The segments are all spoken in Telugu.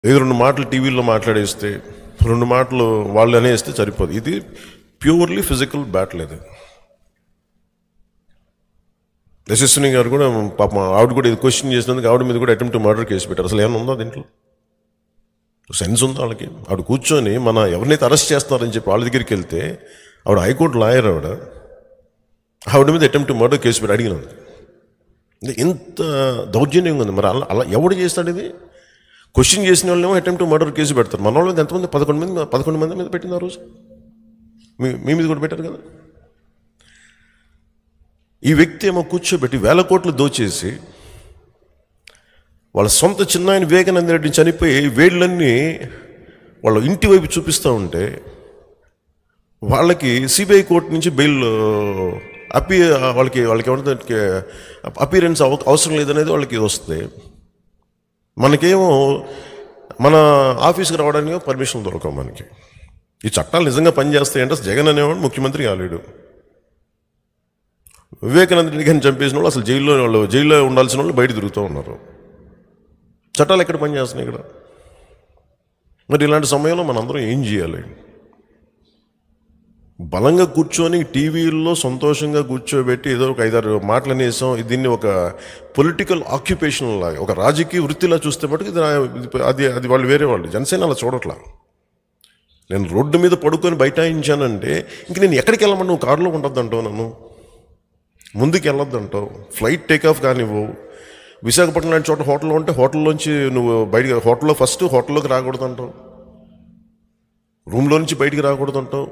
ఏదో రెండు మాటలు టీవీలో మాట్లాడేస్తే రెండు మాటలు వాళ్ళు అనేస్తే సరిపోదు ఇది ప్యూర్లీ ఫిజికల్ బ్యాటిల్ ఇది యశస్విని గారు కూడా పాపం ఆవిడ కూడా ఇది క్వశ్చన్ చేసినందుకు ఆవిడ మీద కూడా అటెంప్ట్ మర్డర్ కేసు పెట్టారు అసలు ఏమైనా ఉందా దీంట్లో సెన్స్ ఉందా వాళ్ళకి ఆవిడ కూర్చొని మన ఎవరినైతే అరెస్ట్ చేస్తున్నారని చెప్పి వాళ్ళ దగ్గరికి వెళ్తే ఆవిడ హైకోర్టు లాయర్ ఆవిడ ఆవిడ మీద అటెంప్ట్ మర్డర్ కేసు పెట్టి అడిగినది అంటే ఇంత దౌర్జన్యంగా ఉంది మరి అలా అలా ఎవడు చేస్తాడు ఇది క్వశ్చన్ చేసిన వాళ్ళేమో అటెంప్ట్ మర్డర్ కేసు పెడతారు మన వాళ్ళ మీద ఎంతమంది పదకొండు మంది పదకొండు మంది మీద పెట్టింది ఆ రోజు మీ మీ మీద కూడా పెట్టారు కదా ఈ వ్యక్తి ఏమో కూర్చోబెట్టి వేల కోట్లు దోచేసి వాళ్ళ సొంత చిన్నాయన వివేకానంద రెడ్డి చనిపోయి వేళ్ళన్నీ వాళ్ళ ఇంటి వైపు చూపిస్తూ ఉంటే వాళ్ళకి సిబిఐ కోర్టు నుంచి బెయిల్ అపీ వాళ్ళకి వాళ్ళకి ఏమంటే అపీరెన్స్ అవసరం లేదనేది వాళ్ళకి వస్తుంది మనకేమో మన ఆఫీస్కి రావడానికి పర్మిషన్ దొరకవు మనకి ఈ చట్టాలు నిజంగా పనిచేస్తాయంటే అసలు జగన్ అనేవాడు ముఖ్యమంత్రి కాలేడు వివేకానంద రెడ్డి గారిని చంపేసిన వాళ్ళు అసలు జైల్లో వాళ్ళు జైల్లో ఉండాల్సిన వాళ్ళు బయట తిరుగుతూ ఉన్నారు చట్టాలు ఎక్కడ పనిచేస్తున్నాయి ఇక్కడ మరి ఇలాంటి సమయంలో మనందరం ఏం చేయాలి బలంగా కూర్చొని టీవీల్లో సంతోషంగా కూర్చోబెట్టి ఏదో ఒక ఐదారు మాటలు అనేసాం దీన్ని ఒక పొలిటికల్ ఆక్యుపేషన్ లాగా ఒక రాజకీయ వృత్తిలా చూస్తే మటుకు ఇది నా- ఇది- అది అది వాళ్ళు వేరే వాళ్ళు జనసేన అలా చూడట్లా నేను రోడ్డు మీద పడుకొని బైఠాయించానంటే ఇంక నేను ఎక్కడికి వెళ్ళమని నువ్వు కారులో ఉండొద్దంటావు నన్ను ముందుకు వెళ్ళొద్దంటావు ఫ్లైట్ టేక్ ఆఫ్ కానివ్వు విశాఖపట్నం లాంటి చోట హోటల్లో ఉంటే హోటల్లోంచి నువ్వు బయటికి హోటల్లో ఫస్ట్ హోటల్లోకి రాకూడదు అంటావు రూమ్లో నుంచి బయటికి రాకూడదు అంటావు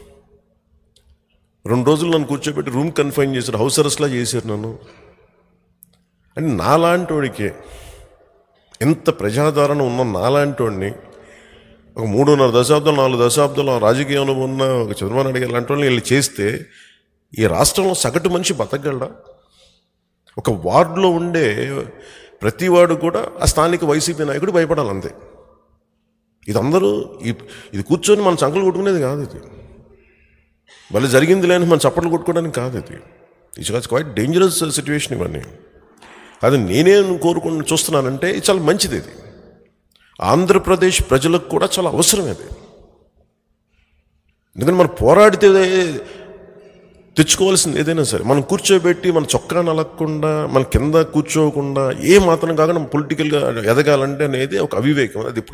రెండు రోజులు నన్ను కూర్చోబెట్టి రూమ్ కన్ఫైన్ చేశారు హౌస్ అరెస్ట్లా చేశారు నన్ను అంటే నాలాంటి వాడికి ఎంత ప్రజాదరణ ఉన్న నాలాంటి వాడిని ఒక మూడున్నర దశాబ్దం నాలుగు దశాబ్దాలు రాజకీయ అనుభవం ఉన్న ఒక చంద్రబాబు నాయుడు గారు లాంటి వాళ్ళని వీళ్ళు చేస్తే ఈ రాష్ట్రంలో సగటు మనిషి బతకగలడా ఒక వార్డులో ఉండే ప్రతి వాడు కూడా ఆ స్థానిక వైసీపీ నాయకుడు భయపడాలి అంతే ఇది అందరూ ఈ ఇది కూర్చొని మన చంకలు కొట్టుకునేది కాదు ఇది మళ్ళీ జరిగింది లేని మనం చప్పట్లు కొట్టుకోవడానికి కాదు ఇది ఇట్స్ క్వైట్ డేంజరస్ సిచ్యువేషన్ ఇవన్నీ అది నేనే కోరుకుని చూస్తున్నానంటే ఇది చాలా మంచిది ఇది ఆంధ్రప్రదేశ్ ప్రజలకు కూడా చాలా అవసరం ఇది ఎందుకంటే మనం పోరాడితే తెచ్చుకోవాల్సింది ఏదైనా సరే మనం కూర్చోబెట్టి మన చొక్కా నలగకుండా మన కింద కూర్చోకుండా ఏ మాత్రం కాకుండా పొలిటికల్గా ఎదగాలంటే అనేది ఒక అవివేకం అది ఇప్పుడు